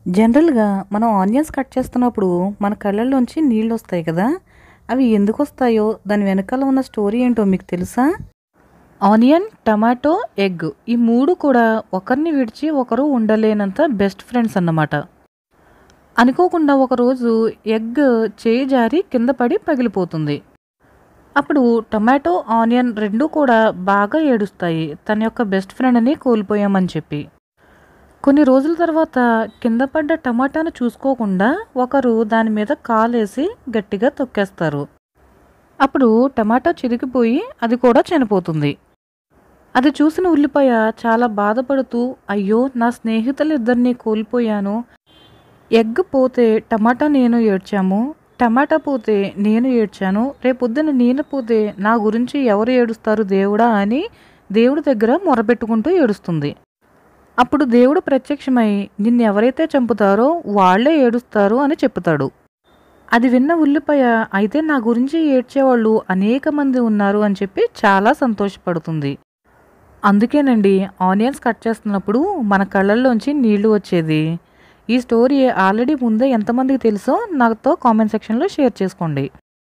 జనరల్‌గా మనం onions cut చేస్తున్నప్పుడు మన కళ్ళల్లోంచి నీళ్ళొస్తాయి కదా! అవి ఎందుకొస్తాయో దాని వెనకాల ఉన్న స్టోరీ ఏంటో మీకు తెలుసా? ఆనియన్, టమాటో, ఎగ్ ఈ 3 కూడా ఒకరిని విడిచి ఒకరు ఉండలేనంత బెస్ట్ ఫ్రెండ్స్ అన్నమాట. అనుకోకుండా ఒకరోజు ఎగ్ చేయి జారి కింద పడి పగిలిపోతుంది. అప్పుడు టమాటో, ఆనియన్ రెండూ కూడా బాగా ఏడుస్తాయి తన యొక్క బెస్ట్ ఫ్రెండ్‌ని కోల్పోయామని చెప్పి. కొన్ని రోజుల తర్వాత కింద పడ్డ టమాటాను చూసుకోకుండా ఒకరు దాని మీద కాలేసి గట్టిగా తొక్కేస్తారు. అప్పుడు టమాటా చిరిగిపోయి అది కూడా చనిపోతుంది. అది చూసిన ఉల్లిపాయ చాలా బాధపడుతూ అయ్యో! నా స్నేహితులిద్దరిని కోల్పోయాను. ఎగ్ పోతే టమాటా నేను ఏడ్చాము. టమాటా పోతే నేను ఏడ్చాను. రేపొద్దున నేను పోతే నా గురించి ఎవరు ఏడుస్తారు దేవుడా! అని దేవుడి దగ్గర మొరపెట్టుకుంటూ ఏడుస్తుంది. అప్పుడు దేవుడు ప్రత్యక్షమై నిన్నెవరైతే చంపుతారో వాళ్ళే ఏడుస్తారు అని చెప్పుతాడు. అది విన్న ఉల్లిపాయ అయితే నా గురించి ఏడ్చేవాళ్ళు అనేకమంది ఉన్నారు అని చెప్పి చాలా సంతోషపడుతుంది. అందుకేనండి ఆనియన్స్ కట్ చేస్తున్నప్పుడు మన కళ్ళల్లోంచి నీళ్లు వచ్చేది. ఈ స్టోరీ ఆల్రెడీ ముందే ఎంతమందికి తెలుసో నాతో కామెంట్ సెక్షన్‌లో షేర్ చేసుకోండి.